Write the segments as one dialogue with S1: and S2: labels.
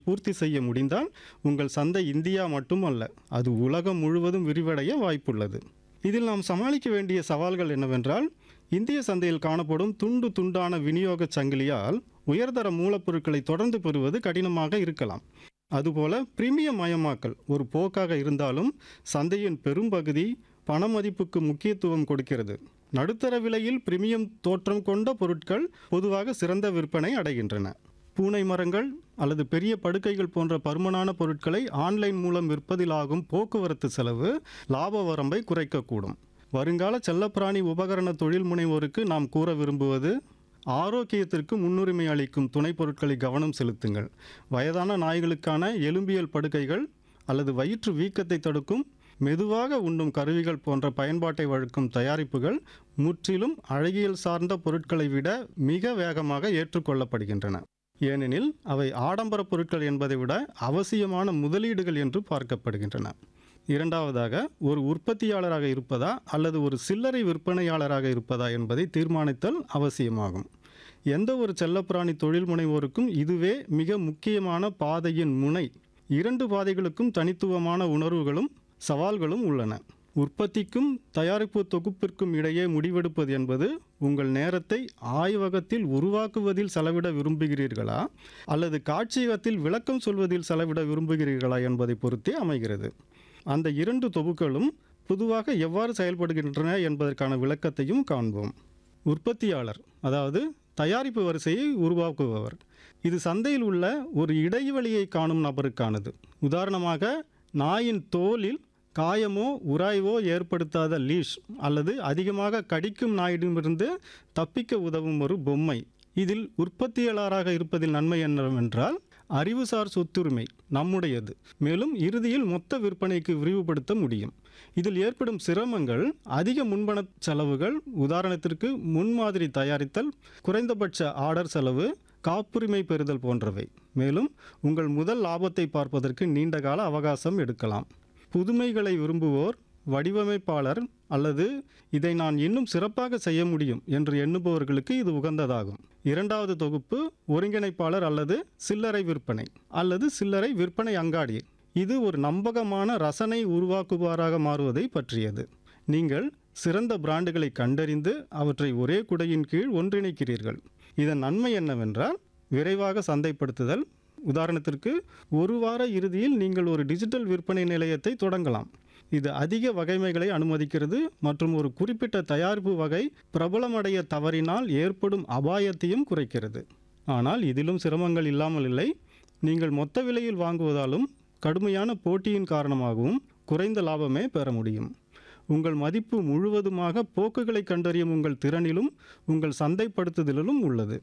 S1: பூர்த்தி செய்ய முடிந்தால் உங்கள் சந்தை இந்தியா மட்டுமல்ல அது உலகம் முழுவதும் விரிவடைய வாய்ப்புள்ளது இதில் நாம் சமாளிக்க வேண்டிய சவால்கள் என்னவென்றால் இந்திய சந்தையில் காணப்படும் துண்டு துண்டான விநியோகச் சங்கிலியால் உயர்தர மூலப்பொருட்களை தொடர்ந்து பெறுவது கடினமாக இருக்கலாம் அதுபோல பிரீமியம் மயமாக்கல் ஒரு போக்காக இருந்தாலும் சந்தையின் பெரும்பகுதி பண மதிப்புக்கு முக்கியத்துவம் கொடுக்கிறது நடுத்தர விலையில் பிரீமியம் தோற்றம் கொண்ட பொருட்கள் பொதுவாக சிறந்த விற்பனை அடைகின்றன பூனை மரங்கள் அல்லது பெரிய படுக்கைகள் போன்ற பருமனான பொருட்களை ஆன்லைன் மூலம் விற்பதிலாகும் போக்குவரத்து செலவு லாப வரம்பை குறைக்கக்கூடும் வருங்கால செல்லப்பிராணி உபகரண தொழில் முனைவோருக்கு நாம் கூற விரும்புவது ஆரோக்கியத்திற்கு முன்னுரிமை அளிக்கும் துணைப் பொருட்களை கவனம் செலுத்துங்கள் வயதான நாய்களுக்கான எலும்பியல் படுக்கைகள் அல்லது வயிற்று வீக்கத்தை தடுக்கும் மெதுவாக உண்ணும் கருவிகள் போன்ற பயன்பாட்டை வழங்கும் தயாரிப்புகள் முற்றிலும் அழகியல் சார்ந்த பொருட்களை விட மிக வேகமாக ஏற்றுக்கொள்ளப்படுகின்றன ஏனெனில் அவை ஆடம்பர பொருட்கள் என்பதை விட அவசியமான முதலீடுகள் என்று பார்க்கப்படுகின்றன இரண்டாவதாக ஒரு உற்பத்தியாளராக இருப்பதா அல்லது ஒரு சில்லறை விற்பனையாளராக இருப்பதா என்பதை தீர்மானித்தல் அவசியமாகும் எந்த ஒரு செல்லப்பிராணி தொழில் முனைவோருக்கும் இதுவே மிக முக்கியமான பாதையின் முனை இரண்டு பாதைகளுக்கும் தனித்துவமான உணர்வுகளும் சவால்களும் உள்ளன உற்பத்திக்கும் தயாரிப்பு தொகுப்பிற்கும் இடையே முடிவெடுப்பது என்பது உங்கள் நேரத்தை ஆய்வகத்தில் உருவாக்குவதில் செலவிட விரும்புகிறீர்களா அல்லது காட்சியகத்தில் விளக்கம் சொல்வதில் செலவிட விரும்புகிறீர்களா என்பதை பொறுத்தே அமைகிறது அந்த இரண்டு தொகுப்புகளும் பொதுவாக எவ்வாறு செயல்படுகின்றன என்பதற்கான விளக்கத்தையும் காண்போம் உற்பத்தியாளர் அதாவது தயாரிப்பு வரிசையை உருவாக்குபவர் இது சந்தையில் உள்ள ஒரு இடைவெளியை காணும் நபருக்கானது உதாரணமாக நாயின் தோலில் காயமோ உராய்வோ ஏற்படுத்தாத லீஷ் அல்லது அதிகமாக கடிக்கும் நாயிடமிருந்து தப்பிக்க உதவும் ஒரு பொம்மை இதில் உற்பத்தியாளராக இருப்பதில் நன்மை என்னவென்றால் அறிவுசார் சொத்துரிமை நம்முடையது மேலும் இறுதியில் மொத்த விற்பனைக்கு விரிவுபடுத்த முடியும் இதில் ஏற்படும் சிரமங்கள் அதிக முன்பண செலவுகள் உதாரணத்திற்கு முன்மாதிரி தயாரித்தல் குறைந்தபட்ச ஆர்டர் செலவு காப்புரிமை பெறுதல் போன்றவை மேலும் உங்கள் முதல் லாபத்தை பார்ப்பதற்கு நீண்டகால அவகாசம் எடுக்கலாம் புதுமைகளை விரும்புவோர் வடிவமைப்பாளர் அல்லது இதை நான் இன்னும் சிறப்பாக செய்ய முடியும் என்று எண்ணுபவர்களுக்கு இது உகந்ததாகும் இரண்டாவது தொகுப்பு ஒருங்கிணைப்பாளர் அல்லது சில்லறை விற்பனை அல்லது சில்லறை விற்பனை அங்காடி இது ஒரு நம்பகமான ரசனை உருவாக்குவாராக மாறுவதை பற்றியது நீங்கள் சிறந்த பிராண்டுகளை கண்டறிந்து அவற்றை ஒரே குடையின் கீழ் ஒன்றிணைக்கிறீர்கள் இதன் நன்மை என்னவென்றால் விரைவாக சந்தைப்படுத்துதல் உதாரணத்திற்கு ஒரு வார இறுதியில் நீங்கள் ஒரு டிஜிட்டல் விற்பனை நிலையத்தை தொடங்கலாம் இது அதிக வகைமைகளை அனுமதிக்கிறது மற்றும் ஒரு குறிப்பிட்ட தயாரிப்பு வகை பிரபலமடைய தவறினால் ஏற்படும் அபாயத்தையும் குறைக்கிறது ஆனால் இதிலும் சிரமங்கள் இல்லாமல் இல்லை நீங்கள் மொத்த விலையில் வாங்குவதாலும் கடுமையான போட்டியின் காரணமாகவும் குறைந்த லாபமே பெற முடியும் உங்கள் மதிப்பு முழுவதுமாக போக்குகளை கண்டறியும் உங்கள் திறனிலும் உங்கள் சந்தைப்படுத்துதலிலும் உள்ளது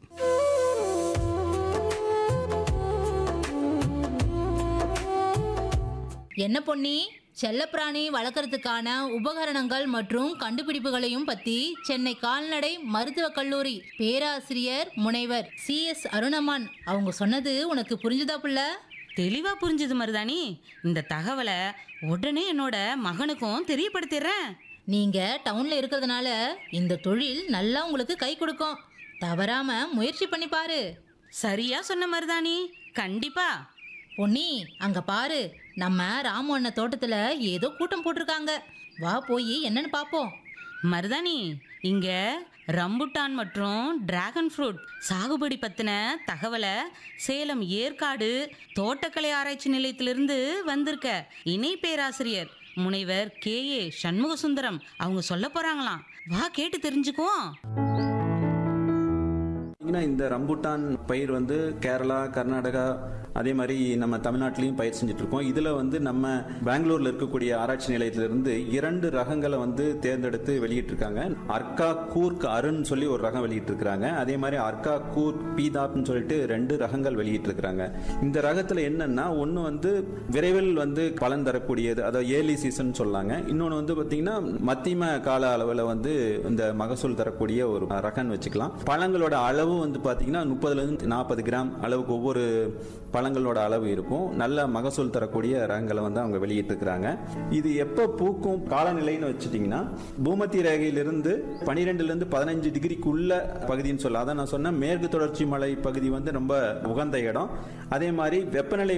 S2: என்ன பொன்னி செல்லப்பிராணி வளர்க்கறதுக்கான உபகரணங்கள் மற்றும் கண்டுபிடிப்புகளையும் பத்தி சென்னை கால்நடை மருத்துவக் கல்லூரி பேராசிரியர் முனைவர் சி எஸ் அருணமான் அவங்க சொன்னது உனக்கு புரிஞ்சுதா புள்ள
S3: தெளிவா புரிஞ்சுது மருதாணி இந்த தகவலை உடனே என்னோட மகனுக்கும் தெரியப்படுத்திடுறேன்
S2: நீங்க டவுன்ல இருக்கிறதுனால இந்த தொழில் நல்லா உங்களுக்கு கை கொடுக்கும் தவறாம முயற்சி பண்ணி பாரு
S3: சரியா சொன்ன மருதாணி கண்டிப்பா
S2: பொன்னி அங்க பாரு நம்ம ராமு அண்ணன் தோட்டத்துல ஏதோ கூட்டம் போட்டிருக்காங்க வா போய் என்னன்னு பாப்போம்
S3: மருதாணி இங்க ரம்புட்டான் மற்றும் டிராகன் ஃப்ரூட் சாகுபடி பத்தின தகவலை சேலம் ஏற்காடு தோட்டக்கலை ஆராய்ச்சி நிலையத்திலிருந்து வந்திருக்க இணை பேராசிரியர் முனைவர் கே ஏ சண்முக சுந்தரம் அவங்க சொல்ல போறாங்களாம் வா கேட்டு தெரிஞ்சுக்குவோம்
S4: பார்த்தீங்கன்னா இந்த ரம்புட்டான் பயிர் வந்து கேரளா கர்நாடகா அதே மாதிரி நம்ம தமிழ்நாட்டிலையும் பயிர் செஞ்சுட்டு இருக்கோம் இதில் வந்து நம்ம பெங்களூர்ல இருக்கக்கூடிய ஆராய்ச்சி நிலையத்திலிருந்து இரண்டு ரகங்களை வந்து தேர்ந்தெடுத்து வெளியிட்டிருக்காங்க அர்க்கா கூர்க் அருண் சொல்லி ஒரு ரகம் வெளியிட்டிருக்கிறாங்க அதே மாதிரி அர்க்கா கூர்க் பீதாப்னு சொல்லிட்டு ரெண்டு ரகங்கள் வெளியிட்டிருக்கிறாங்க இந்த ரகத்தில் என்னன்னா ஒன்று வந்து விரைவில் வந்து பலன் தரக்கூடியது அதாவது ஏர்லி சீசன் சொல்லாங்க இன்னொன்று வந்து பார்த்தீங்கன்னா மத்தியம கால அளவில் வந்து இந்த மகசூல் தரக்கூடிய ஒரு ரகம்னு வச்சுக்கலாம் பழங்களோட அளவும் வந்து பார்த்தீங்கன்னா முப்பதுலேருந்து நாற்பது கிராம் அளவுக்கு ஒவ்வொரு பழங்களோட அளவு இருக்கும் நல்ல மகசூல் தரக்கூடிய ரகங்களை வந்து அவங்க வெளியிட்டிருக்கிறாங்க இது எப்போ பூக்கும் காலநிலைன்னு வச்சுட்டிங்கன்னா பூமத்திய ரேகையிலிருந்து பனிரெண்டுலேருந்து பதினஞ்சு டிகிரிக்குள்ள பகுதின்னு சொல்லலாம் அதான் நான் சொன்னேன் மேற்கு தொடர்ச்சி மலை பகுதி வந்து ரொம்ப உகந்த இடம் அதே மாதிரி வெப்பநிலை